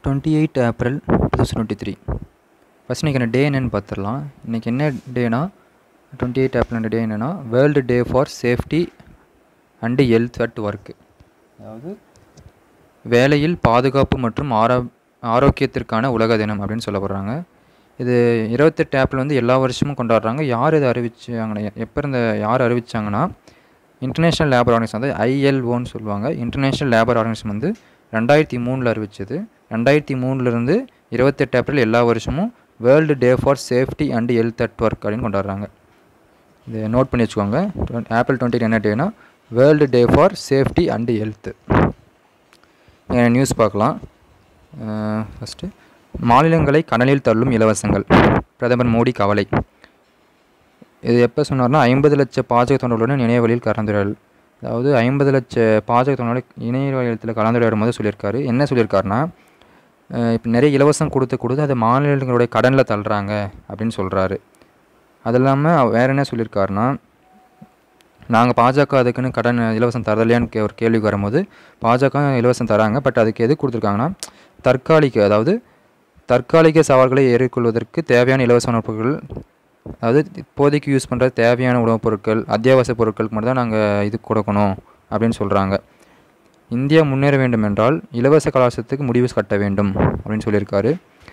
twenty eight April two thousand twenty three first இன்றைக்கி என்ன day என்னென்னு பார்த்துடலாம் இன்றைக்கி என்ன டேனா டுவெண்ட்டி எயிட் ஏப்ரல் டே என்னென்னா world day for safety and health at work அதாவது வேலையில் பாதுகாப்பு மற்றும் ஆரோ ஆரோக்கியத்திற்கான உலக தினம் அப்படின்னு சொல்லப்படுறாங்க இது இருபத்தெட்டு ஏப்ரல் வந்து எல்லா வருஷமும் கொண்டாடுறாங்க யார் இதை அறிவிச்சாங்கன்னா எப்போ இருந்த யார் அறிவிச்சாங்கன்னா இன்டர்நேஷ்னல் லேபர் ஆர்கனைசேஷன் வந்து ஐஎல்ஓன்னு சொல்லுவாங்க இன்டர்நேஷ்னல் லேபர் ஆர்கனைசேஷன் வந்து ரெண்டாயிரத்தி மூணில் அறிவிச்சது ரெண்டாயிரத்தி மூணுலேருந்து இருபத்தெட்டு ஏப்ரல் எல்லா வருஷமும் world day for safety and health at work அப்படின்னு கொண்டாடுறாங்க இதை நோட் பண்ணி வச்சுக்கோங்க ஏப்ரல் டுவெண்ட்டி என்ன டேனா world day for safety and health news பார்க்கலாம் ஃபஸ்ட்டு மாநிலங்களை கடலில் தள்ளும் இலவசங்கள் பிரதமர் மோடி கவலை இது எப்போ சொன்னார்னா ஐம்பது லட்ச பாஜக தொண்டர்களுடன் இணையவழியில் கலந்துரையாடல் அதாவது ஐம்பது லட்ச பாஜக தொண்டர்களோட இணையவழியத்தில் கலந்துரையாடும் போது சொல்லியிருக்காரு என்ன சொல்லியிருக்காருன்னா இப்போ நிறைய இலவசம் கொடுத்து கொடுத்து அதை மாநிலங்களுடைய கடனில் தள்ளுறாங்க அப்படின்னு சொல்கிறாரு அது இல்லாமல் வேறு என்ன சொல்லியிருக்காருன்னா நாங்கள் பாஜக அதுக்குன்னு கடன் இலவசம் தரலையான்னு கே ஒரு கேள்விக்கு வரும்போது பாஜக இலவசம் தராங்க பட் அதுக்கு எது கொடுத்துருக்காங்கன்னா தற்காலிக அதாவது தற்காலிக சவால்களை எதிர்கொள்வதற்கு தேவையான இலவச உணவுப் பொருட்கள் அதாவது இப்போதைக்கு யூஸ் பண்ணுற தேவையான உணவுப் பொருட்கள் அத்தியாவசிய பொருட்களுக்கு மட்டும் தான் நாங்கள் இது கொடுக்கணும் அப்படின்னு சொல்கிறாங்க இந்தியா முன்னேற வேண்டும் என்றால் இலவச கலாச்சாரத்துக்கு முடிவு கட்ட வேண்டும் அப்படின்னு சொல்லியிருக்காரு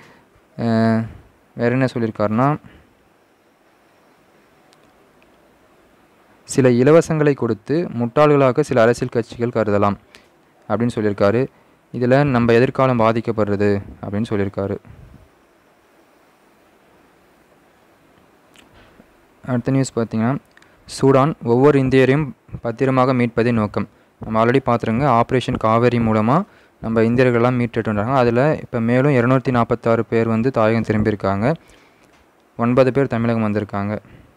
வேறு என்ன சொல்லியிருக்காருன்னா சில இலவசங்களை கொடுத்து முட்டாள்களாக சில அரசியல் கட்சிகள் கருதலாம் அப்படின்னு சொல்லியிருக்காரு இதில் நம்ம எதிர்காலம் பாதிக்கப்படுறது அப்படின்னு சொல்லியிருக்காரு அடுத்த நியூஸ் பார்த்திங்கன்னா சூடான் ஒவ்வொரு இந்தியரையும் பத்திரமாக மீட்பதே நோக்கம் நம்ம ஆல்ரெடி பார்த்துருங்க ஆப்ரேஷன் காவேரி மூலமாக நம்ம இந்தியர்கள்லாம் மீட்டுட்டு வந்தாங்க அதில் இப்போ மேலும் இரநூத்தி நாற்பத்தாறு பேர் வந்து தாயகம் திரும்பியிருக்காங்க ஒன்பது பேர் தமிழகம் வந்திருக்காங்க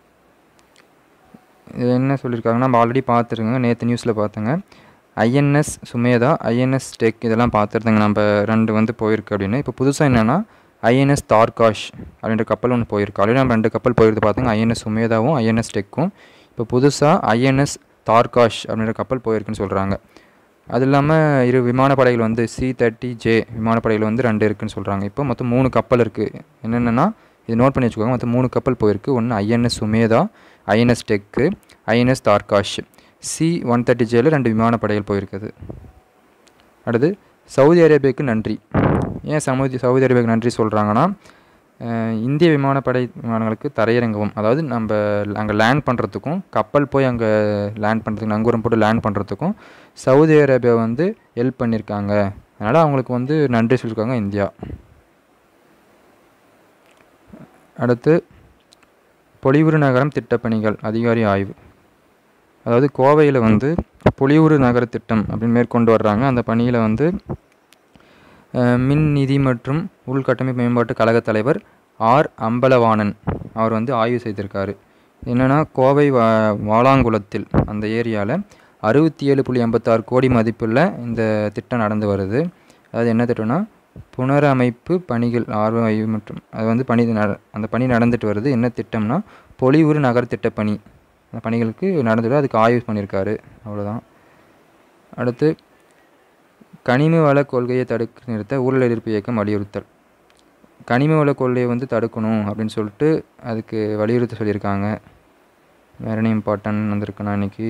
இது என்ன சொல்லியிருக்காங்கன்னா நம்ம ஆல்ரெடி பார்த்துருங்க நேற்று நியூஸில் பார்த்தங்க ஐஎன்எஸ் சுமேதா ஐஎன்எஸ் டெக் இதெல்லாம் பார்த்துருந்தங்க நம்ம ரெண்டு வந்து போயிருக்கு அப்படின்னு இப்போ புதுசாக என்னென்னா ஐஎன்எஸ் தார்காஷ் அப்படின்ற கப்பல் ஒன்று போயிருக்கு ஆல்ரெடி நம்ம ரெண்டு கப்பல் போயிருக்கு பார்த்துங்க ஐஎன்எஸ் சுமேதாவும் ஐஎன்எஸ் டெக்கும் இப்போ புதுசாக ஐஎன்எஸ் தார்காஷ் அப்படின்ற கப்பல் போயிருக்குன்னு சொல்கிறாங்க அது இல்லாமல் இரு விமானப்படைகள் வந்து சி தேர்ட்டி ஜே விமானப்படைகள் வந்து ரெண்டு இருக்குன்னு சொல்கிறாங்க இப்போ மொத்தம் மூணு கப்பல் இருக்குது என்னென்னா இது நோட் பண்ணி வச்சுக்கோங்க மொத்தம் மூணு கப்பல் போயிருக்கு ஒன்று INS Sumedha INS Teg INS Tarkash C one thirty ஜேல ரெண்டு விமானப்படைகள் போயிருக்குது அடுத்து சவுதி அரேபியாவுக்கு நன்றி ஏன் சமூதி சவுதி அரேபியாவுக்கு நன்றி சொல்கிறாங்கன்னா இந்திய விமானப்படை விமானங்களுக்கு தரையிறங்கவும் அதாவது நம்ம அங்கே லேண்ட் பண்ணுறதுக்கும் கப்பல் போய் அங்கே லேண்ட் பண்ணுறதுக்கு நங்கூரம் போட்டு லேண்ட் பண்ணுறதுக்கும் சவுதி அரேபியா வந்து ஹெல்ப் பண்ணியிருக்காங்க அதனால் அவங்களுக்கு வந்து நன்றி சொல்லியிருக்காங்க இந்தியா அடுத்து பொலிவுறு நகரம் திட்டப்பணிகள் அதிகாரி ஆய்வு அதாவது கோவையில் வந்து பொலிவுறு நகர திட்டம் அப்படின்னு மேற்கொண்டு வர்றாங்க அந்த பணியில் வந்து மின் நிதி மற்றும் உள்கட்டமைப்பு மேம்பாட்டு கழக தலைவர் ஆர் அம்பலவாணன் அவர் வந்து ஆய்வு செய்திருக்காரு என்னென்னா கோவை வா வாலாங்குளத்தில் அந்த ஏரியாவில் அறுபத்தி ஏழு புள்ளி எண்பத்தாறு கோடி மதிப்புள்ள இந்த திட்டம் நடந்து வருது அதாவது என்ன திட்டம்னா புனரமைப்பு பணிகள் ஆர்வ ஆய்வு மற்றும் அது வந்து பணி அந்த பணி நடந்துட்டு வருது என்ன திட்டம்னா பொலிவுறு நகர் திட்டப்பணி அந்த பணிகளுக்கு நடந்துட்டு அதுக்கு ஆய்வு பண்ணியிருக்காரு அவ்வளோதான் அடுத்து கனிம வள கொள்கையை தடுக்க நிறுத்த ஊழல் எதிர்ப்பு இயக்கம் வலியுறுத்தல் கனிம வள கொள்கையை வந்து தடுக்கணும் அப்படின்னு சொல்லிட்டு அதுக்கு வலியுறுத்த சொல்லியிருக்காங்க வேற என்ன இம்பார்ட்டன்ட் வந்திருக்குண்ணா இன்றைக்கி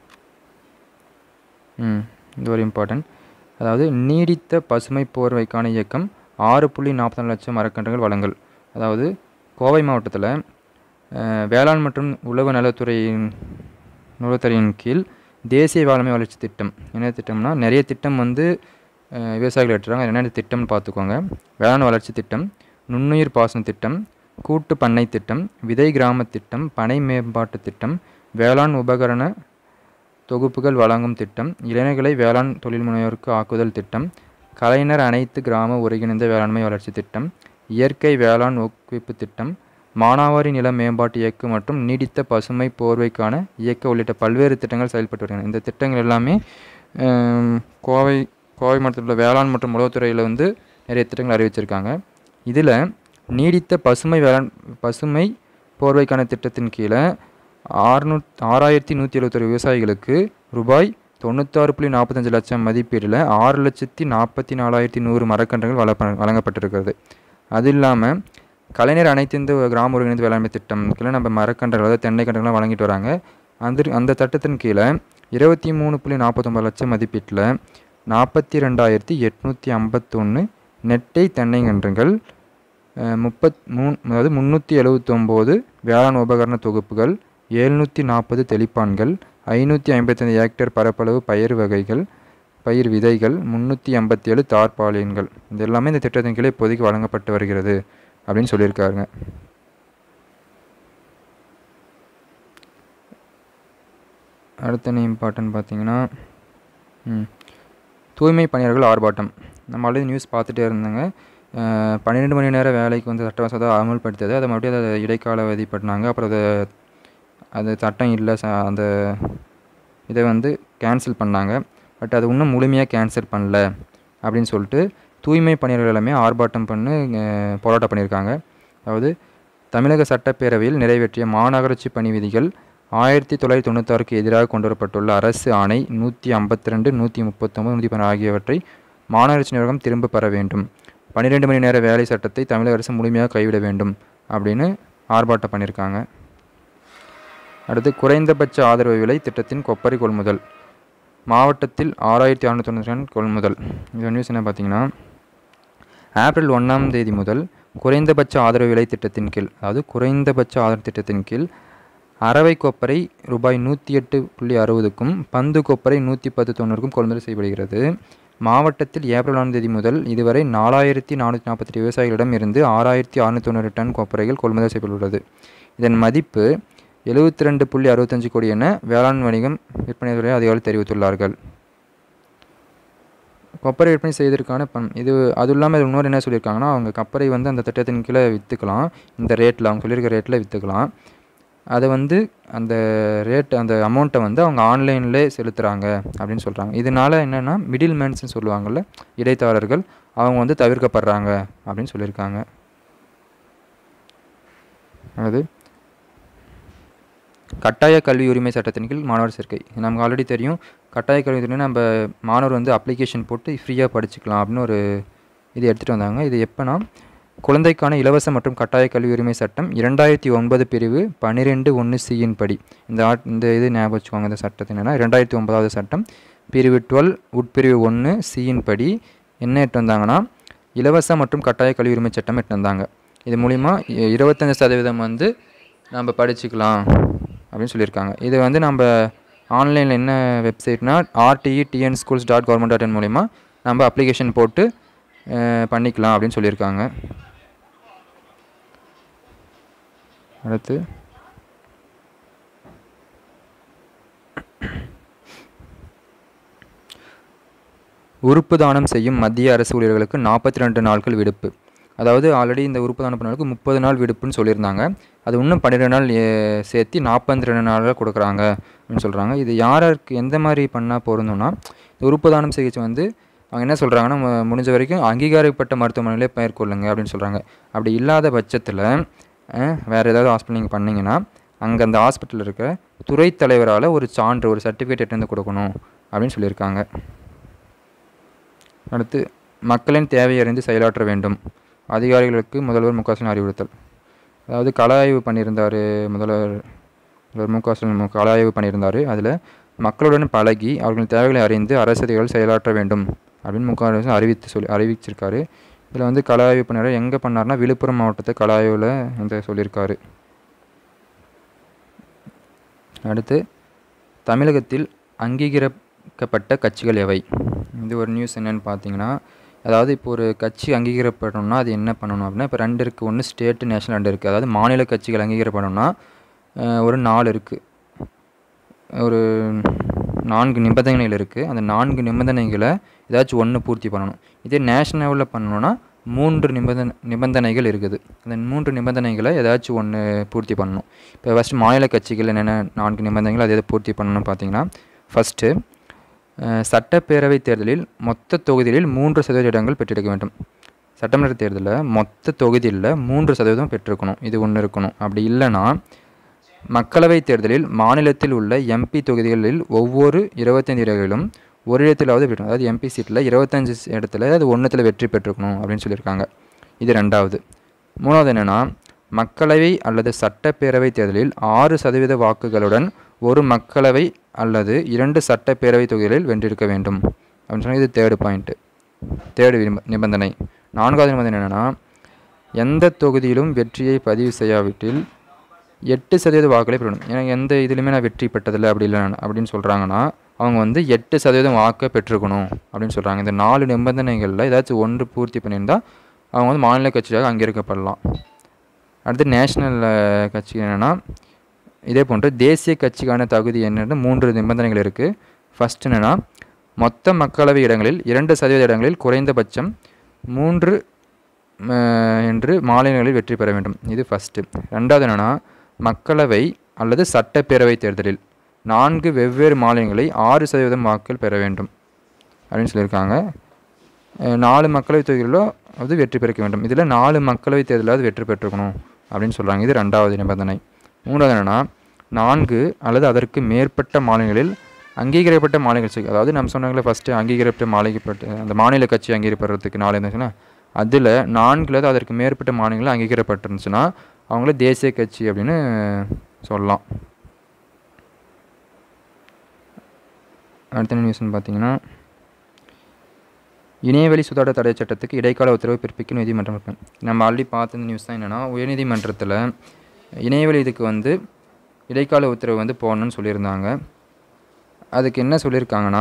ம் இது ஒரு இம்பார்ட்டன்ட் அதாவது நீடித்த பசுமை போர்வைக்கான இயக்கம் ஆறு புள்ளி நாற்பத்தி லட்சம் மரக்கன்றுகள் வழங்கல் அதாவது கோவை மாவட்டத்தில் வேளாண் மற்றும் உழவு நலத்துறையின் நலத்துறையின் கீழ் தேசிய வேளாண்மை வளர்ச்சி திட்டம் என்ன திட்டம்னா நிறைய திட்டம் வந்து விவசாயிகள் எடுத்துகிறாங்க என்னென்ன திட்டம்னு பார்த்துக்கோங்க வேளாண் வளர்ச்சி திட்டம் நுண்ணுயிர் பாசன திட்டம் கூட்டு பண்ணை திட்டம் விதை கிராம திட்டம் பனை மேம்பாட்டு திட்டம் வேளாண் உபகரண தொகுப்புகள் வழங்கும் திட்டம் இளைஞர்களை வேளாண் தொழில் முனைவோருக்கு ஆக்குதல் திட்டம் கலைஞர் அனைத்து கிராம ஒருங்கிணைந்த வேளாண்மை வளர்ச்சி திட்டம் இயற்கை வேளாண் ஊக்குவிப்பு திட்டம் மானாவாரி நில மேம்பாட்டு இயக்கம் மற்றும் நீடித்த பசுமை போர்வைக்கான இயக்க உள்ளிட்ட பல்வேறு திட்டங்கள் செயல்பட்டு வருகின்றன இந்த திட்டங்கள் எல்லாமே கோவை கோவை மாவட்டத்தில் உள்ள வேளாண் மற்றும் உளவுத்துறையில் வந்து நிறைய திட்டங்கள் அறிவிச்சிருக்காங்க இதில் நீடித்த பசுமை வேளாண் பசுமை போர்வைக்கான திட்டத்தின் கீழே ஆறுநூ ஆறாயிரத்தி நூற்றி எழுபத்தொரு விவசாயிகளுக்கு ரூபாய் தொண்ணூத்தாறு புள்ளி நாற்பத்தஞ்சு லட்சம் மதிப்பீடில் ஆறு லட்சத்தி நாற்பத்தி நாலாயிரத்தி நூறு மரக்கன்றுகள் வளப்ப வழங்கப்பட்டிருக்கிறது அது இல்லாமல் கலைஞர் அனைத்திந்து கிராம ஒருங்கிணைந்த வேளாண்மை திட்டம் கீழே நம்ம மரக்கன்றுகள் அதாவது தென்னை கன்றுகள்லாம் வழங்கிட்டு வராங்க அந்த அந்த திட்டத்தின் கீழே இருபத்தி மூணு புள்ளி நாற்பத்தொம்பது லட்சம் மதிப்பீட்டில் நாற்பத்தி ரெண்டாயிரத்தி எட்நூற்றி ஐம்பத்தொன்று நெட்டை தென்னைங்கன்றுகள் முப்பத் மூணு அதாவது முந்நூற்றி எழுபத்தொம்போது வேளாண் உபகரண தொகுப்புகள் எழுநூற்றி நாற்பது தெளிப்பான்கள் ஐநூற்றி ஐம்பத்தஞ்சு ஹெக்டேர் பரப்பளவு பயிர் வகைகள் பயிர் விதைகள் முந்நூற்றி ஐம்பத்தி ஏழு தார்பாலியன்கள் இது எல்லாமே இந்த திட்டத்தின் கீழே இப்போதைக்கு வழங்கப்பட்டு வருகிறது அப்படின்னு சொல்லியிருக்காருங்க அடுத்த என்ன இம்பார்ட்டன்ட் பார்த்தீங்கன்னா ம் தூய்மை பணியாளர்கள் ஆர்ப்பாட்டம் நம்ம ஆல்ரெடி நியூஸ் பார்த்துட்டே இருந்தாங்க பன்னிரெண்டு மணி நேர வேலைக்கு வந்து சட்ட மசோதா அமல்படுத்தது அதை மறுபடியும் அதை இடைக்கால பண்ணாங்க அப்புறம் அதை அது சட்டம் இல்லை ச அந்த இதை வந்து கேன்சல் பண்ணாங்க பட் அது இன்னும் முழுமையாக கேன்சல் பண்ணல அப்படின்னு சொல்லிட்டு தூய்மை பணியாளர்கள் எல்லாமே ஆர்ப்பாட்டம் பண்ணி போராட்டம் பண்ணியிருக்காங்க அதாவது தமிழக சட்டப்பேரவையில் நிறைவேற்றிய மாநகராட்சி பணி விதிகள் ஆயிரத்தி தொள்ளாயிரத்தி தொண்ணூத்தாறுக்கு எதிராக கொண்டு வரப்பட்டுள்ள அரசு ஆணை நூற்றி ஐம்பத்தி ரெண்டு நூற்றி முப்பத்தொம்பது நூற்றி பன்னெண்டு ஆகியவற்றை மாநகராட்சி நிர்வாகம் திரும்ப பெற வேண்டும் பன்னிரெண்டு மணி நேர வேலை சட்டத்தை தமிழக அரசு முழுமையாக கைவிட வேண்டும் அப்படின்னு ஆர்ப்பாட்டம் பண்ணியிருக்காங்க அடுத்து குறைந்தபட்ச ஆதரவு விலை திட்டத்தின் கொப்பரை கொள்முதல் மாவட்டத்தில் ஆறாயிரத்தி அறநூற்றி தொண்ணூற்றி ரெண்டு கொள்முதல் இது நியூஸ் என்ன பார்த்தீங்கன்னா ஏப்ரல் ஒன்றாம் தேதி முதல் குறைந்தபட்ச ஆதரவு விலை திட்டத்தின் கீழ் அதாவது குறைந்தபட்ச ஆதரவு திட்டத்தின் கீழ் அரவை கொப்பரை ரூபாய் நூற்றி எட்டு புள்ளி அறுபதுக்கும் பந்து கொப்பரை நூற்றி பத்து தொண்ணூறுக்கும் கொள்முதல் செய்யப்படுகிறது மாவட்டத்தில் ஏப்ரல் ஒன்றாம் தேதி முதல் இதுவரை நாலாயிரத்தி நானூற்றி நாற்பத்தெட்டு விவசாயிகளிடம் இருந்து ஆறாயிரத்தி அறுநூற்றி தொண்ணூறு டன் கொப்பரைகள் கொள்முதல் செய்யப்பட்டுள்ளது இதன் மதிப்பு எழுபத்தி ரெண்டு புள்ளி அறுபத்தஞ்சு கோடி என வேளாண் வணிகம் விற்பனை துறை அதிகாரிகள் தெரிவித்துள்ளார்கள் கொப்பரை விற்பனை செய்வதற்கான பண் இது அது இல்லாமல் இன்னொரு என்ன சொல்லியிருக்காங்கன்னா அவங்க கப்பரை வந்து அந்த திட்டத்தின் கீழே விற்றுக்கலாம் இந்த ரேட்டில் அவங்க சொல்லியிருக்க ரேட்டில் விற்றுக்கலாம் அதை வந்து அந்த ரேட் அந்த அமௌண்ட்டை வந்து அவங்க ஆன்லைன்லே செலுத்துகிறாங்க அப்படின்னு சொல்கிறாங்க இதனால் என்னென்னா மிடில் மேன்ஸ்னு சொல்லுவாங்கள்ல இடைத்தரகர்கள் அவங்க வந்து தவிர்க்கப்படுறாங்க அப்படின்னு சொல்லியிருக்காங்க அதாவது கட்டாய கல்வி உரிமை சட்டத்தின் கீழ் மாணவர் சேர்க்கை நமக்கு ஆல்ரெடி தெரியும் கட்டாய கல்வி உரிமை நம்ம மாணவர் வந்து அப்ளிகேஷன் போட்டு ஃப்ரீயாக படிச்சுக்கலாம் அப்படின்னு ஒரு இது எடுத்துகிட்டு வந்தாங்க இது எப்போனா குழந்தைக்கான இலவச மற்றும் கட்டாய கல்வி உரிமை சட்டம் இரண்டாயிரத்தி ஒன்பது பிரிவு பன்னிரெண்டு ஒன்று சியின் படி இந்த ஆட் இந்த இது ஞாபகம் வச்சுக்கோங்க இந்த சட்டத்தின் என்னென்னா ரெண்டாயிரத்தி ஒன்பதாவது சட்டம் பிரிவு டுவெல் உட்பிரிவு ஒன்று சியின் படி என்ன எட்டு வந்தாங்கன்னா இலவச மற்றும் கட்டாய கல்வி உரிமை சட்டம் எட்டு வந்தாங்க இது மூலிமா இருபத்தஞ்சி சதவீதம் வந்து நம்ம படிச்சுக்கலாம் அப்படின்னு சொல்லியிருக்காங்க இது வந்து நம்ம ஆன்லைனில் என்ன வெப்சைட்னா RTE TN schools dot government dot in மூலிமா நம்ம அப்ளிகேஷன் போட்டு பண்ணிக்கலாம் அப்படின்னு சொல்லியிருக்காங்க அடுத்து உறுப்பு தானம் செய்யும் மத்திய அரசு ஊழியர்களுக்கு நாற்பத்தி ரெண்டு நாட்கள் விடுப்பு அதாவது ஆல்ரெடி இந்த உறுப்பு தானம் பண்ணவங்களுக்கு முப்பது நாள் விடுப்புன்னு சொல்லியிருந்தாங்க அது இன்னும் பன்னிரெண்டு நாள் சேர்த்து நாற்பத்தி ரெண்டு நாளில் கொடுக்குறாங்க அப்படின்னு சொல்கிறாங்க இது யாருக்கு எந்த மாதிரி பண்ணால் பொருந்தும்னா உறுப்பு தானம் சிகிச்சை வந்து அவங்க என்ன சொல்கிறாங்கன்னா முடிஞ்ச வரைக்கும் அங்கீகாரப்பட்ட மருத்துவமனையிலே மேற்கொள்ளுங்க அப்படின்னு சொல்கிறாங்க அப்படி இல்லாத பட்சத்தில் வேறு ஏதாவது ஹாஸ்பிட்டல் நீங்கள் பண்ணிங்கன்னா அங்கே அந்த ஹாஸ்பிட்டலில் இருக்க துறை தலைவரால் ஒரு சான்று ஒரு சர்டிஃபிகேட் எடுத்து கொடுக்கணும் அப்படின்னு சொல்லியிருக்காங்க அடுத்து மக்களின் தேவையை அறிந்து செயலாற்ற வேண்டும் அதிகாரிகளுக்கு முதல்வர் மு க ஸ்டாலின் அறிவுறுத்தல் அதாவது கள ஆய்வு பண்ணியிருந்தார் முதல்வர் முதல்வர் மு க ஸ்டாலின் கள ஆய்வு பண்ணியிருந்தார் அதில் மக்களுடன் பழகி அவர்களின் தேவைகளை அறிந்து அரசதிகள் செயலாற்ற வேண்டும் அப்படின்னு மு க ஸ்டாலின் அறிவித்து சொல்லி அறிவிச்சிருக்காரு இதில் வந்து கள ஆய்வு பண்ணார் எங்கே பண்ணார்னா விழுப்புரம் மாவட்டத்தை கள ஆய்வில் இந்த சொல்லியிருக்காரு அடுத்து தமிழகத்தில் அங்கீகரிக்கப்பட்ட கட்சிகள் எவை இது ஒரு நியூஸ் என்னென்னு பார்த்தீங்கன்னா அதாவது இப்போ ஒரு கட்சி அங்கீகரிக்கப்படணும்னா அது என்ன பண்ணணும் அப்படின்னா இப்போ ரெண்டு இருக்குது ஒன்று ஸ்டேட்டு நேஷனல் ரெண்டு இருக்குது அதாவது மாநில கட்சிகள் அங்கீகரிக்கப்படணும்னா ஒரு நாலு இருக்குது ஒரு நான்கு நிபந்தனைகள் இருக்குது அந்த நான்கு நிபந்தனைகளை ஏதாச்சும் ஒன்று பூர்த்தி பண்ணணும் இதே நேஷனல் லெவலில் பண்ணணும்னா மூன்று நிபந்தனை நிபந்தனைகள் இருக்குது அந்த மூன்று நிபந்தனைகளை ஏதாச்சும் ஒன்று பூர்த்தி பண்ணணும் இப்போ ஃபஸ்ட்டு மாநில கட்சிகள் என்னென்ன நான்கு நிபந்தனைகள் அதை எதை பூர்த்தி பண்ணணும்னு பார்த்தீங்கன்னா ஃபஸ்ட்டு சட்டப்பேரவை தேர்தலில் மொத்த தொகுதிகளில் மூன்று சதவீத இடங்கள் பெற்றிருக்க வேண்டும் சட்டமன்ற தேர்தலில் மொத்த தொகுதியில் மூன்று சதவீதம் பெற்றிருக்கணும் இது ஒன்று இருக்கணும் அப்படி இல்லைன்னா மக்களவைத் தேர்தலில் மாநிலத்தில் உள்ள எம்பி தொகுதிகளில் ஒவ்வொரு இருபத்தைந்து இடங்களிலும் ஒரு இடத்திலாவது வெற்றி அதாவது எம்பி சீட்டில் இருபத்தஞ்சு இடத்துல அது ஒன்றுத்தில் வெற்றி பெற்றுக்கணும் அப்படின்னு சொல்லியிருக்காங்க இது ரெண்டாவது மூணாவது என்னென்னா மக்களவை அல்லது சட்டப்பேரவை தேர்தலில் ஆறு சதவீத வாக்குகளுடன் ஒரு மக்களவை அல்லது இரண்டு சட்டப்பேரவை தொகுதிகளில் வென்றிருக்க வேண்டும் அப்படின்னு சொன்னால் இது தேர்டு பாயிண்ட்டு தேர்டு நிபந்தனை நான்காவது நிபந்தனை என்னென்னா எந்த தொகுதியிலும் வெற்றியை பதிவு செய்யாவிட்டில் எட்டு சதவீத வாக்குகளை பெறணும் ஏன்னா எந்த இதுலையுமே நான் வெற்றி பெற்றதில்லை அப்படி இல்லை அப்படின்னு சொல்கிறாங்கன்னா அவங்க வந்து எட்டு சதவீதம் வாக்கை பெற்றுக்கணும் அப்படின்னு சொல்கிறாங்க இந்த நாலு நிபந்தனைகளில் ஏதாச்சும் ஒன்று பூர்த்தி பண்ணியிருந்தால் அவங்க வந்து மாநில கட்சியாக அங்கீகரிக்கப்படலாம் அடுத்து நேஷ்னல் கட்சி என்னென்னா இதே போன்று தேசிய கட்சிக்கான தகுதி என்னென்னு மூன்று நிபந்தனைகள் இருக்குது ஃபஸ்ட் என்னென்னா மொத்த மக்களவை இடங்களில் இரண்டு சதவீத இடங்களில் குறைந்தபட்சம் மூன்று என்று மாநிலங்களில் வெற்றி பெற வேண்டும் இது ஃபஸ்ட்டு ரெண்டாவது என்னென்னா மக்களவை அல்லது சட்டப்பேரவை தேர்தலில் நான்கு வெவ்வேறு மாநிலங்களில் ஆறு சதவீதம் வாக்குகள் பெற வேண்டும் அப்படின்னு சொல்லியிருக்காங்க நாலு மக்களவை தொகுதிகளிலோ அது வெற்றி பெருக்க வேண்டும் இதில் நாலு மக்களவை தேர்தலாவது வெற்றி பெற்றுக்கணும் அப்படின்னு சொல்கிறாங்க இது ரெண்டாவது நிபந்தனை மூணாவது என்னென்னா நான்கு அல்லது அதற்கு மேற்பட்ட மாநிலங்களில் அங்கீகரிக்கப்பட்ட மாநில கட்சி அதாவது நம்ம சொன்னாங்களே ஃபஸ்ட்டு அங்கீகரிக்கப்பட்ட மாநிலப்பட்ட அந்த மாநில கட்சி அங்கீகரிப்படுறதுக்கு நாலு இருந்துச்சுன்னா அதில் நான்கு அல்லது அதற்கு மேற்பட்ட மாநிலங்களில் அங்கீகரிக்கப்பட்டிருந்துச்சுன்னா அவங்கள தேசிய கட்சி அப்படின்னு சொல்லலாம் அடுத்த நியூஸ்னு பார்த்தீங்கன்னா இணையவழி சுதாட தடை சட்டத்துக்கு இடைக்கால உத்தரவு பிறப்பிக்கும் நீதிமன்றம் நம்ம ஆல்ரெடி பார்த்த நியூஸ் தான் என்னென்னா உயர்நீதிமன்றத்தில் இணையவழி இதுக்கு வந்து இடைக்கால உத்தரவு வந்து போடணும்னு சொல்லியிருந்தாங்க அதுக்கு என்ன சொல்லியிருக்காங்கன்னா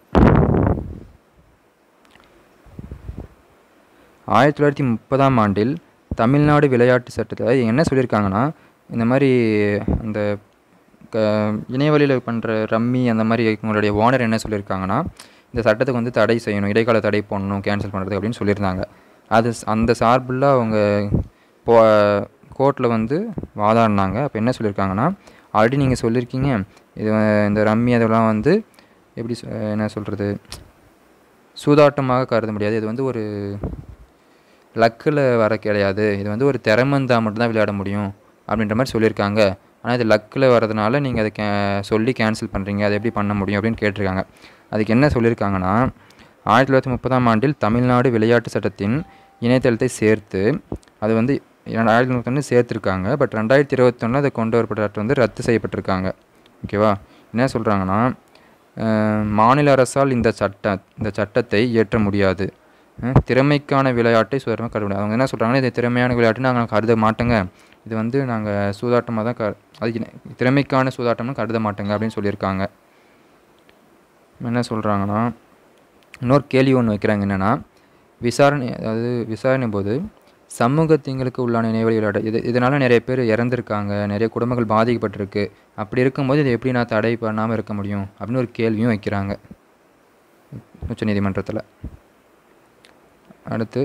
ஆயிரத்தி தொள்ளாயிரத்தி முப்பதாம் ஆண்டில் தமிழ்நாடு விளையாட்டு சட்டத்தில் என்ன சொல்லியிருக்காங்கன்னா இந்த மாதிரி அந்த க இணையவழியில் பண்ணுற ரம்மி அந்த மாதிரி உங்களுடைய ஓனர் என்ன சொல்லியிருக்காங்கன்னா இந்த சட்டத்துக்கு வந்து தடை செய்யணும் இடைக்கால தடை போடணும் கேன்சல் பண்ணுறது அப்படின்னு சொல்லியிருந்தாங்க அது அந்த சார்பில் அவங்க போ கோர்ட்டில் வந்து வாதாடினாங்க அப்போ என்ன சொல்லியிருக்காங்கன்னா ஆல்ரெடி நீங்கள் சொல்லியிருக்கீங்க இது இந்த ரம்மி அதெல்லாம் வந்து எப்படி என்ன சொல்கிறது சூதாட்டமாக கருத முடியாது இது வந்து ஒரு லக்கில் வர கிடையாது இது வந்து ஒரு திறமந்தா மட்டும்தான் விளையாட முடியும் அப்படின்ற மாதிரி சொல்லியிருக்காங்க ஆனால் இது லக்கில் வரதுனால நீங்கள் அதை கே சொல்லி கேன்சல் பண்ணுறீங்க அதை எப்படி பண்ண முடியும் அப்படின்னு கேட்டிருக்காங்க அதுக்கு என்ன சொல்லியிருக்காங்கன்னா ஆயிரத்தி தொள்ளாயிரத்தி முப்பதாம் ஆண்டில் தமிழ்நாடு விளையாட்டு சட்டத்தின் இணையதளத்தை சேர்த்து அது வந்து ஆயிரத்தி முப்பத்தொன்று சேர்த்துருக்காங்க பட் ரெண்டாயிரத்தி இருபத்தொன்னில் அதை கொண்டு வரப்பட்ட சட்டம் வந்து ரத்து செய்யப்பட்டிருக்காங்க ஓகேவா என்ன சொல்கிறாங்கன்னா மாநில அரசால் இந்த சட்ட இந்த சட்டத்தை இயற்ற முடியாது திறமைக்கான விளையாட்டை சுதரமாக கருத முடியாது அவங்க என்ன சொல்கிறாங்கன்னா இது திறமையான விளையாட்டு நாங்கள் கருத மாட்டோங்க இது வந்து நாங்கள் சூதாட்டமாக தான் க அதுக்கு திறமைக்கான சூதாட்டம்னு கருத மாட்டோங்க அப்படின்னு சொல்லியிருக்காங்க என்ன சொல்கிறாங்கன்னா இன்னொரு கேள்வி ஒன்று வைக்கிறாங்க என்னென்னா விசாரணை அதாவது விசாரணை போது சமூக தீங்களுக்கு உள்ளான இணையவழி விளையாட்டு இது இதனால் நிறைய பேர் இறந்துருக்காங்க நிறைய குடும்பங்கள் பாதிக்கப்பட்டிருக்கு அப்படி இருக்கும்போது இதை எப்படி நான் தடை பண்ணாமல் இருக்க முடியும் அப்படின்னு ஒரு கேள்வியும் வைக்கிறாங்க உச்சநீதிமன்றத்தில் அடுத்து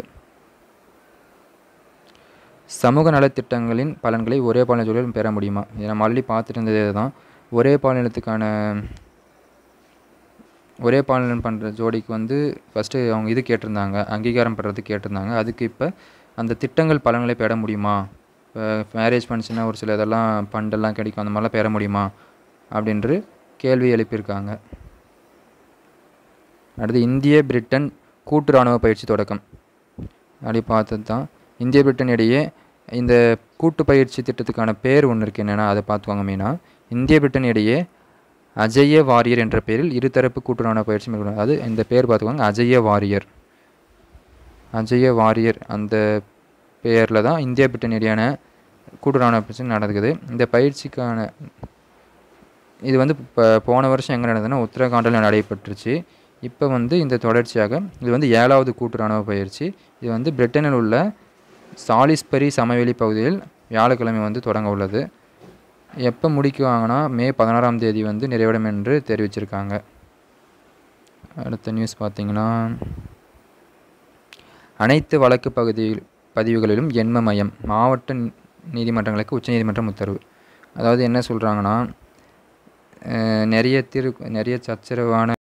சமூக நலத்திட்டங்களின் பலன்களை ஒரே பாலின ஜோடியில் பெற முடியுமா இதை நம்ம ஆல்ரெடி பார்த்துட்டு இருந்ததே தான் ஒரே பாலினத்துக்கான ஒரே பாலினம் பண்ணுற ஜோடிக்கு வந்து ஃபஸ்ட்டு அவங்க இது கேட்டிருந்தாங்க அங்கீகாரம் பெறது கேட்டிருந்தாங்க அதுக்கு இப்போ அந்த திட்டங்கள் பலன்களை பெற முடியுமா இப்போ மேரேஜ் பண்ணுச்சுன்னா ஒரு சில இதெல்லாம் ஃபண்டெல்லாம் கிடைக்கும் அந்த மாதிரிலாம் பெற முடியுமா அப்படின்று கேள்வி எழுப்பியிருக்காங்க அடுத்து இந்திய பிரிட்டன் கூட்டு இராணுவ பயிற்சி தொடக்கம் அப்படி பார்த்தது தான் இந்திய பிரிட்டன் இடையே இந்த கூட்டு பயிற்சி திட்டத்துக்கான பேர் ஒன்று இருக்குது என்னென்னா அதை பார்த்துவாங்க மெயினாக இந்திய பிரிட்டன் இடையே அஜய வாரியர் என்ற பெயரில் இருதரப்பு கூட்டு இராணுவ பயிற்சி மேற்கொள்ள அது இந்த பேர் பார்த்துக்கோங்க அஜய வாரியர் அஜய வாரியர் அந்த பெயரில் தான் இந்தியா பிரிட்டன் இடையான கூட்டு இராணுவ பயிற்சி நடக்குது இந்த பயிற்சிக்கான இது வந்து இப்போ போன வருஷம் எங்கே நடந்ததுன்னா உத்தரகாண்டில் நடைபெற்றுச்சு இப்போ வந்து இந்த தொடர்ச்சியாக இது வந்து ஏழாவது கூட்டு இராணுவ பயிற்சி இது வந்து பிரிட்டனில் உள்ள சாலிஸ்பரி சமவெளி பகுதியில் வியாழக்கிழமை வந்து தொடங்க உள்ளது எப்போ முடிக்குவாங்கன்னா மே பதினாறாம் தேதி வந்து நிறைவிடும் என்று தெரிவிச்சிருக்காங்க அடுத்த நியூஸ் பார்த்தீங்கன்னா அனைத்து வழக்கு பகுதி பதிவுகளிலும் எண்ம மையம் மாவட்ட நீதிமன்றங்களுக்கு உச்சநீதிமன்றம் உத்தரவு அதாவது என்ன சொல்கிறாங்கன்னா நிறைய திரு நிறைய சச்சரவான